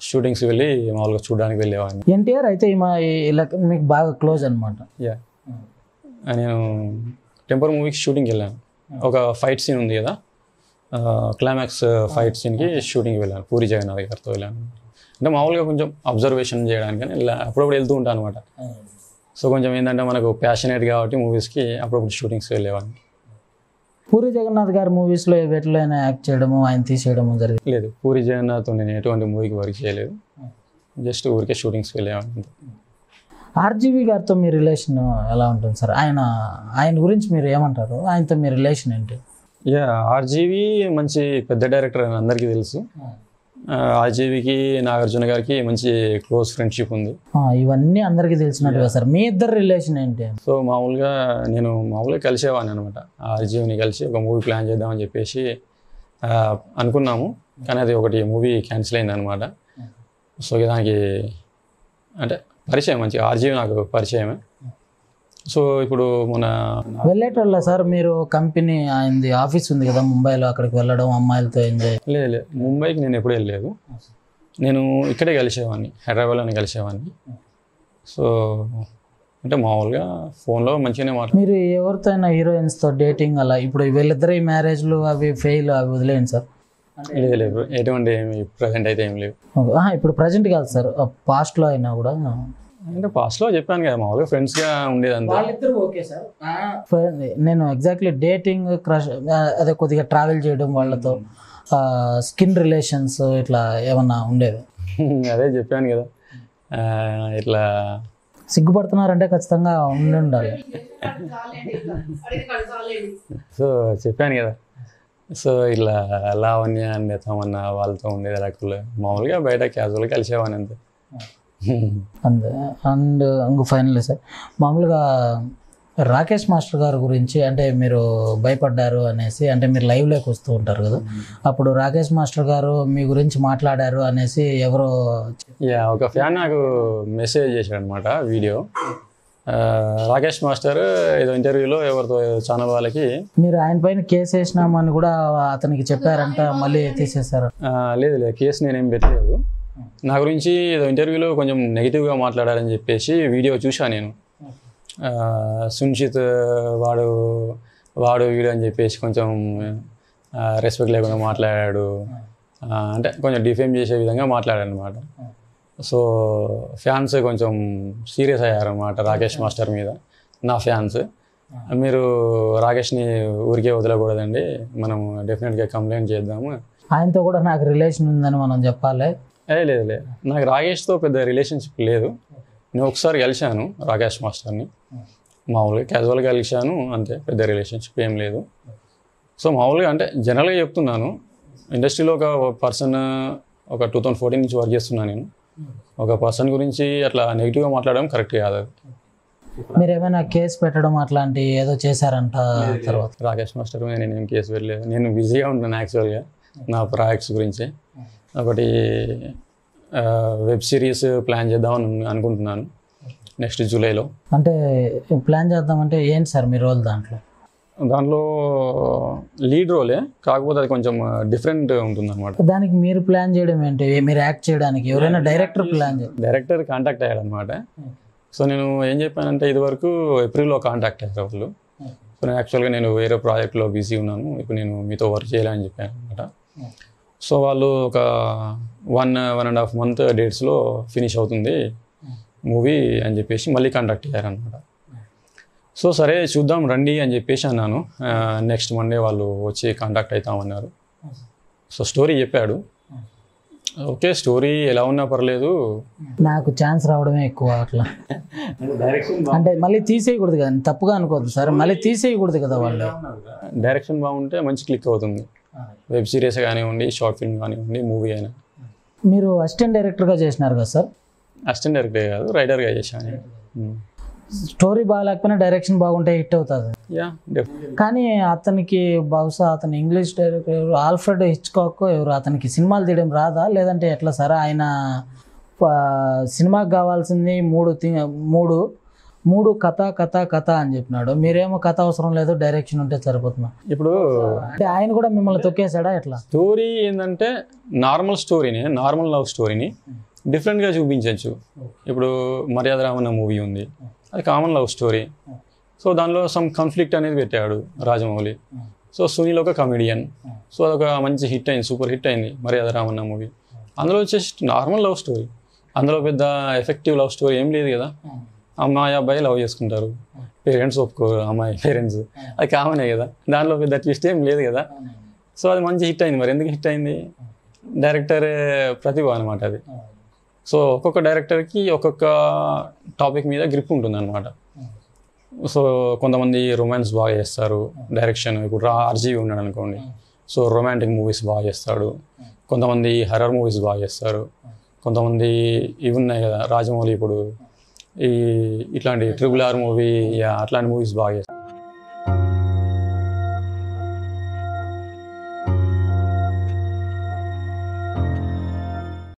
Shootings వెళ్ళి మామూలుగా చూడడానికి వెళ్ళేవాడిని ఎన్టీఆర్ అయితే ఈ మా ఇలా మీకు బాగా క్లోజ్ అనమాట యా నేను టెంపర్ మూవీకి షూటింగ్కి వెళ్ళాను ఒక ఫైట్ సీన్ ఉంది కదా క్లైమాక్స్ ఫైట్ సీన్కి షూటింగ్కి వెళ్ళాను పూరి జగన్నాథ్ గారితో వెళ్ళాను అంటే మామూలుగా కొంచెం అబ్జర్వేషన్ చేయడానికి అని ఇలా అప్పుడప్పుడు వెళ్తూ ఉంటాను అనమాట సో కొంచెం ఏంటంటే మనకు ప్యాషనేట్ కాబట్టి మూవీస్కి అప్పుడప్పుడు షూటింగ్స్ వెళ్ళేవాడిని పూరి జగన్నాథ్ గారి మూవీస్లో వేటిలోనే యాక్ట్ చేయడము ఆయన తీసేయడము జరిగింది లేదు పూరి జగన్నాథ్ నేను ఎటువంటి మూవీకి వర్క్ చేయలేదు జస్ట్ ఊరికే షూటింగ్స్కి వెళ్ళేవాడిని అంతే. ఆర్జీవి గారితో మీ రిలేషన్ ఎలా ఉంటుంది సార్ ఆయన ఆయన గురించి మీరు ఏమంటారు ఆయనతో మీ రిలేషన్ ఏంటి యా ఆర్జీవి మంచి పెద్ద డైరెక్టర్ అని అందరికీ తెలుసు ఆర్జీవికి నాగార్జున గారికి మంచి క్లోజ్ ఫ్రెండ్షిప్ ఉంది ఆ, ఇవన్నీ అందరికీ తెలిసినట్టుగా సార్ మీ ఇద్దరు రిలేషన్ ఏంటి సో మామూలుగా నేను మామూలుగా కలిసేవాడిని అనమాట ఆర్జీవిని కలిసి ఒక మూవీ ప్లాన్ చేద్దామని చెప్పేసి ఆ, అనుకున్నాము కానీ అది ఒకటి మూవీ క్యాన్సిల్ అయింది అనమాట సో ఇక దానికి అంటే పరిచయం మంచి ఆర్జీవి నాకు పరిచయమే సో ఇప్పుడు మన వెళ్ళేటోళ్ళ సార్ మీరు కంపెనీ ఆయనది ఆఫీస్ ఉంది కదా ముంబైలో అక్కడికి వెళ్ళడం అమ్మాయిలతో ఎంజాయ్ లేదు లేదు ముంబైకి నేను ఎప్పుడూ వెళ్ళలేదు నేను ఇక్కడే కలిసేవాడిని హైదరాబాద్లోనే కలిసేవాడిని సో అంటే మామూలుగా ఫోన్లో మంచిగానే మాట్లా మీరు ఎవరితో అయినా హీరోయిన్స్తో డేటింగ్ అలా ఇప్పుడు వీళ్ళిద్దరి మ్యారేజ్లు అవి ఫెయిల్ అవి వదిలేయండి సార్ లేదు లేదు ఎటువంటి ఏమి ప్రజెంట్ అయితే ఏం లేవు ఆహా, ఇప్పుడు ప్రజెంట్ కాదు సార్ పాస్ట్లో అయినా కూడా అంటే పాస్ట్లో చెప్పాను కదా మామూలుగా ఫ్రెండ్స్గా ఉండేదంతా వాళ్ళిద్దరు ఓకే సార్ నేను ఎగ్జాక్ట్లీ డేటింగ్ క్రష్ అదే కొద్దిగా ట్రావెల్ చేయడం వాళ్ళతో స్కిన్ రిలేషన్స్ ఇట్లా ఏమన్నా ఉండేవి అదే చెప్పాను కదా ఆ, ఇట్లా సిగ్గుపడుతున్నారంటే ఖచ్చితంగా ఉండి ఉండాలి సో చెప్పాను కదా సో ఇట్లా లావణ్య అండ్ తమన్న వాళ్ళతో ఉండేది రకులు మామూలుగా బయట క్యాజువల్గా కలిసేవాని అంతే అంతే అండ్ ఇంకో ఫైనల్ సార్ మామూలుగా రాకేష్ మాస్టర్ గారి గురించి అంటే మీరు భయపడ్డారు అనేసి అంటే మీరు లైవ్లోకి వస్తూ ఉంటారు కదా అప్పుడు రాకేష్ మాస్టర్ గారు మీ గురించి మాట్లాడారు అనేసి ఎవరో యా ఒక ఫ్యాన్ నాకు మెసేజ్ చేశాడు అనమాట వీడియో ఆ, రాకేష్ మాస్టర్ ఏదో ఇంటర్వ్యూలో ఎవరితో ఛానల్ వాళ్ళకి మీరు ఆయన పైన కేసు వేసినామని కూడా అతనికి చెప్పారంట మళ్ళీ తీసేశారు ఆ, లేదు లేదు కేసు నేనేం పెట్టలేదు నా గురించి ఏదో ఇంటర్వ్యూలో కొంచెం నెగిటివ్గా మాట్లాడారని చెప్పేసి వీడియో చూసా నేను ఆ, సున్షిత్ వాడు వాడు వీడు అని చెప్పేసి కొంచెం రెస్పెక్ట్ లేకుండా మాట్లాడాడు ఆ, అంటే కొంచెం డిఫేమ్ చేసే విధంగా మాట్లాడాడు అనమాట సో ఫ్యాన్స్ కొంచెం సీరియస్ అయ్యారన్నమాట రాకేష్ మాస్టర్ మీద నా ఫ్యాన్స్ మీరు రాకేష్ని ఊరికే వదలకూడదండి మనం డెఫినెట్గా కంప్లైంట్ చేద్దాము ఆయనతో కూడా నాకు రిలేషన్ ఉందని మనం చెప్పాలి ఏ లేదు లేదు నాకు రాకేష్తో పెద్ద రిలేషన్షిప్ లేదు నేను ఒకసారి కలిశాను రాకేష్ మాస్టర్ని మామూలుగా క్యాజువల్గా కలిశాను అంతే పెద్ద రిలేషన్షిప్ ఏం లేదు సో మామూలుగా అంటే జనరల్గా చెప్తున్నాను ఇండస్ట్రీలో ఒక పర్సన్ ఒక టూ థౌజండ్ ఫోర్టీన్ నుంచి వర్క్ చేస్తున్నాను నేను ఒక పర్సన్ గురించి అట్లా నెగిటివ్గా మాట్లాడడం కరెక్ట్ కాదు అది మీరు ఏమైనా కేసు పెట్టడం అట్లాంటి ఏదో చేశారంట తర్వాత రాకేష్ మాస్టర్ మీద నేను ఏం కేసు పెట్టలేదు నేను బిజీగా ఉన్నాను యాక్చువల్గా నా ప్రాజెక్ట్స్ గురించి ఒకటి వెబ్ సిరీస్ ప్లాన్ చేద్దామని అనుకుంటున్నాను నెక్స్ట్ జూలైలో అంటే ప్లాన్ చేద్దామంటే ఏంటి సార్ మీ రోల్ దాంట్లో దాంట్లో లీడ్ రోలే కాకపోతే అది కొంచెం డిఫరెంట్ ఉంటుంది అనమాట దానికి మీరు ప్లాన్ చేయడం ఏంటి మీరు యాక్ట్ చేయడానికి ఎవరైనా డైరెక్టర్ ప్లాన్ చేయాలి డైరెక్టర్ కాంటాక్ట్ అయ్యాడు అనమాట సో నేను ఏం చెప్పానంటే ఇదివరకు ఏప్రిల్లో కాంటాక్ట్ అయ్యారు వాళ్ళు సో నేను యాక్చువల్గా నేను వేరే ప్రాజెక్ట్లో బిజీ ఉన్నాను ఇప్పుడు నేను మీతో వర్క్ చేయాలని చెప్పాను అనమాట సో వాళ్ళు ఒక one one and half month డేట్స్లో ఫినిష్ అవుతుంది మూవీ అని చెప్పేసి మళ్ళీ కాంటాక్ట్ అయ్యారనమాట సో సరే చూద్దాం రండి అని చెప్పేసి అన్నాను నెక్స్ట్ మండే వాళ్ళు వచ్చి కాంటాక్ట్ అవుతామన్నారు సో స్టోరీ చెప్పాడు ఓకే స్టోరీ ఎలా ఉన్నా పర్లేదు నాకు ఛాన్స్ రావడమే ఎక్కువ అట్లా అంటే మళ్ళీ తీసేయకూడదు కదా తప్పుగా అనుకోవద్దు సార్ మళ్ళీ తీసేయకూడదు కదా వాళ్ళు డైరెక్షన్ బాగుంటే మంచి క్లిక్ అవుతుంది వెబ్ సిరీస్ కానివ్వండి షార్ట్ ఫిల్మ్ కానివ్వండి మూవీ అయినా మీరు అసిస్టెంట్ డైరెక్టర్గా చేసినారు కదా సార్ అసిస్టెంట్ డైరెక్టర్ కాదు రైటర్గా చేశాను స్టోరీ బాగాలేకపోయినా డైరెక్షన్ బాగుంటే హిట్ అవుతుంది యా డెఫ్ కానీ అతనికి బహుశా అతను ఇంగ్లీష్ డైరెక్టర్ ఆల్ఫ్రెడ్ హిచ్కాక్ ఎవరు అతనికి సినిమాలు తీయడం రాదా లేదంటే ఎట్లా సార్ ఆయన ప- సినిమాకి కావాల్సింది మూడు థి- మూడు మూడు కథ కథ కథ అని చెప్పినాడు మీరేమో కథ అవసరం లేదు డైరెక్షన్ ఉంటే సరిపోతున్నా ఇప్పుడు అంటే ఆయన కూడా మిమ్మల్ని తొక్కేశాడా ఎట్లా స్టోరీ ఏంటంటే నార్మల్ స్టోరీని నార్మల్ లవ్ స్టోరీని డిఫరెంట్గా చూపించవచ్చు ఇప్పుడు మర్యాద రామన్న మూవీ ఉంది అది కామన్ లవ్ స్టోరీ సో దానిలో సమ్ కాన్ఫ్లిక్ట్ అనేది పెట్టాడు రాజమౌళి సో సునీల్ ఒక కమెడియన్ సో అదొక మంచి హిట్ అయింది సూపర్ హిట్ అయింది మర్యాద రామన్న మూవీ అందులో వచ్చేసి నార్మల్ లవ్ స్టోరీ అందులో పెద్ద ఎఫెక్టివ్ లవ్ స్టోరీ ఏం లేదు కదా అమ్మాయి అబ్బాయి లవ్ చేసుకుంటారు పేరెంట్స్ ఒప్పుకోరు అమ్మాయి పేరెంట్స్ అది కామనే కదా దానిలో పెద్ద ట్విస్ట్ ఏం లేదు కదా సో అది మంచి హిట్ అయింది మరి ఎందుకు హిట్ అయింది డైరెక్టర్ ప్రతిభ అనమాట అది సో ఒక్కొక్క డైరెక్టర్కి ఒక్కొక్క టాపిక్ మీద గ్రిప్ ఉంటుంది అనమాట సో కొంతమంది రొమాన్స్ బాగా చేస్తారు డైరెక్షన్ ఇప్పుడు రా ఆర్జీవి ఉన్నాడు అనుకోండి సో రొమాంటిక్ మూవీస్ బాగా చేస్తాడు కొంతమంది హర్రర్ మూవీస్ బాగా చేస్తారు కొంతమంది ఇవి ఉన్నాయి కదా రాజమౌళి ఇప్పుడు ఈ ఇట్లాంటి ట్రిపుల్ ఆర్ మూవీ అట్లాంటి మూవీస్ బాగా చేస్తారు